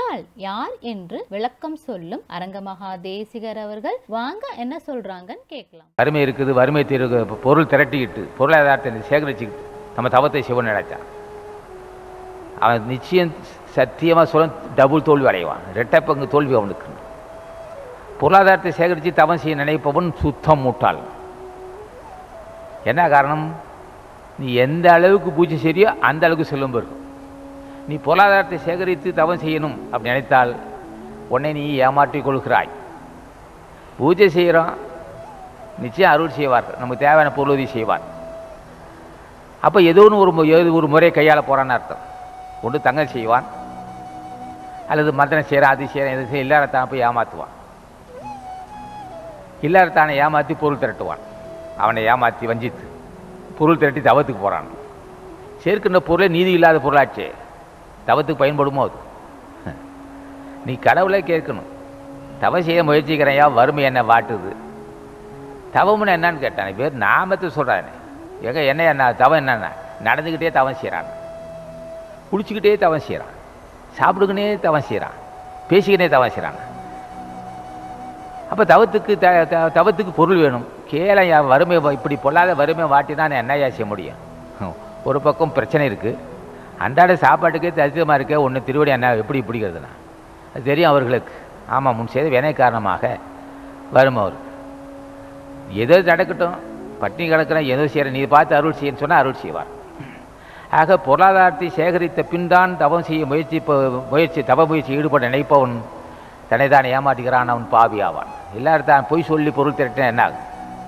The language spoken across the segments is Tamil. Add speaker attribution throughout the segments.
Speaker 1: என்றால் யார் என்று விளக்கம் சொல்லும் அரங்கமகா தேசிகர் அவர்கள் வாங்க என்ன சொல்றாங்கன்னு கேட்கலாம்
Speaker 2: வறுமை இருக்குது வறுமை தீர்வு பொருள் திரட்டிக்கிட்டு பொருளாதாரத்தை சேகரிச்சுக்கிட்டு நம்ம தவத்தை சிவன் நினைச்சான் அவன் நிச்சயம் சத்தியமாக சொல்ல டபுள் தோல்வி அடைவான் ரெட்டை பங்கு தோல்வி அவனுக்கு பொருளாதாரத்தை சேகரித்து தவம் செய்ய நினைப்பவன் சுத்தம் மூட்டாள் என்ன காரணம் நீ எந்த அளவுக்கு பூஜை செய்யறியோ அந்த அளவுக்கு செல்வம் பெறும் நீ பொருளாதாரத்தை சேகரித்து தவம் செய்யணும் அப்படி நினைத்தால் உன்னை நீ ஏமாற்றிக் கொள்கிறாய் பூஜை செய்கிறோம் நிச்சயம் அருள் செய்வார் நமக்கு தேவையான பொருள் உதவி செய்வார் அப்போ ஏதோ ஒன்று ஒரு மு- ஏதோ ஒரு முறை கையாள போகிறான்னு அர்த்தம் ஒன்று தங்கல் செய்வான் அல்லது மந்திரம் செய்கிறான் அது செய்கிறான் இது செய்ய இல்லாரத்தான போய் ஏமாற்றுவான் இல்லாரத்தானை ஏமாற்றி பொருள் திரட்டுவான் அவனை ஏமாற்றி வஞ்சித்து பொருள் திரட்டி தவத்துக்கு போகிறான் சேர்க்கின்ற பொருளே நீதி இல்லாத பொருளாச்சே தவத்துக்கு பயன்படுமோ அது நீ கடவுளை கேட்கணும் தவம் செய்ய முயற்சிக்கிறையா வறுமை என்ன வாட்டுது தவம்னு என்னன்னு கேட்டான் பேர் நாமத்தை சொல்கிறானே எங்க என்ன என்ன தவம் என்னென்ன நடந்துக்கிட்டே தவம் செய்கிறான் குளிச்சுக்கிட்டே தவம் செய்கிறான் சாப்பிடுக்கினே தவம் செய்கிறான் பேசிக்கினே தவம் செய்கிறான் அப்போ தவத்துக்கு த த- தவத்துக்கு பொருள் வேணும் கேளையா வறுமை வ- இப்படி பொல்லாத வறுமை வாட்டினா நான் என்னையா செய்ய முடியும் ஹம், ஒரு பக்கம் பிரச்சனை இருக்குது அன்றாட சாப்பாட்டுக்கே தரித்திரமாக இருக்க ஒன்று திருவடி என்ன எப்படி பிடிக்கிறதுனா அது தெரியும் அவர்களுக்கு ஆமாம் முன் செய்த வினை காரணமாக வறுமை அவருக்கு ஏதோ நடக்கட்டும் பட்டினி கிடக்கிறேன் ஏதோ செய்கிறேன் நீ பார்த்து அருள் செய்யன்னு சொன்னால் அருள் செய்வார் ஆக பொருளாதாரத்தை சேகரித்த பின்தான் தவம் செய்ய முயற்சி முயற்சி தவ முயற்சி ஈடுபட நினைப்பவன் தன்னை தான் ஏமாற்றுகிறான் அவன் பாவி ஆவான் எல்லாரும் தான் பொய் சொல்லி பொருள் திரட்டினா என்ன ஆகும்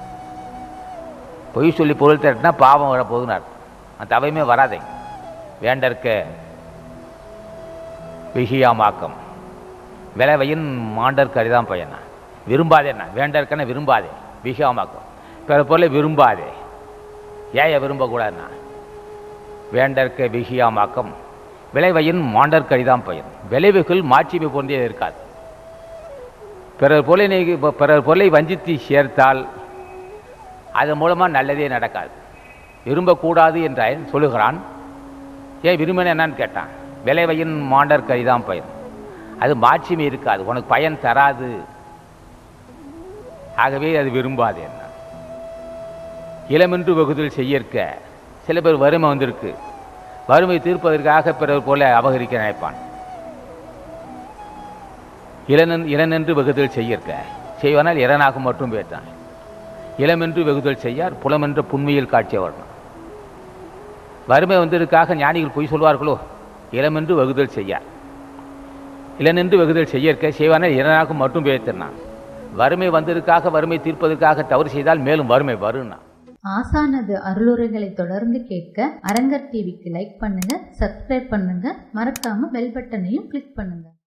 Speaker 2: பொய் சொல்லி பொருள் திரட்டினா பாவம் வரப்போகுதுன்னு அர்த்தம் அந்த தவமே வராதேங்க வேண்டற்க விகியாமாக்கம் விளைவையின் மாண்டற்கு அரிதான் பையனா விரும்பாதே என்ன வேண்டற்கன விரும்பாதே விகியாமாக்கம் பிற பொருளை விரும்பாதே ஏய விரும்பக்கூடாதுன்னா வேண்டற்க விகியாமாக்கம் விளைவையின் மாண்டற்கு அரிதான் பயன் விளைவுகள் மாட்சிமை போன்றே இருக்காது பிறர் பொருளை நீ இப்ப பிறர் பொருளை வஞ்சித்து சேர்த்தால் அதன் மூலமாக நல்லதே நடக்காது விரும்பக்கூடாது என்றால் சொல்லுகிறான் ஏன் விரும்பின என்னன்னு கேட்டான் விளைவையின் மாண்டர் கரிதான் பயன் அது மாட்சிமை இருக்காது உனக்கு பயன் தராது ஆகவே அது விரும்பாது என்ன இளமென்று வகுதில் செய்யற்க சில பேர் வறுமை வந்திருக்கு வறுமை தீர்ப்பதற்காக பிறர் போல அபகரிக்க நினைப்பான் இளனன் இளனென்று வெகுதல் செய்யற்க செய்வனால் இறனாக மட்டும் பேட்டான் இளமென்று வெகுதல் செய்யார் புலமென்ற புண்மையில் காட்சி வரணும் வறுமை வந்ததுக்காக ஞானிகள் பொய் சொல்வார்களோ இளமென்று வெகுதல் செய்யார் இளனென்று வெகுதல் செய்யற்க செய்வானால் இறனாக மட்டும் பேத்தினான் வறுமை வந்ததுக்காக வறுமை தீர்ப்பதற்காக தவறு செய்தால் மேலும் வறுமை வரும்னா
Speaker 3: ஆசானது அருளுரைகளை தொடர்ந்து கேட்க அரங்கர் டிவிக்கு லைக் பண்ணுங்க சப்ஸ்கிரைப் பண்ணுங்க மறக்காம பெல் பட்டனையும் கிளிக் பண்ணுங்க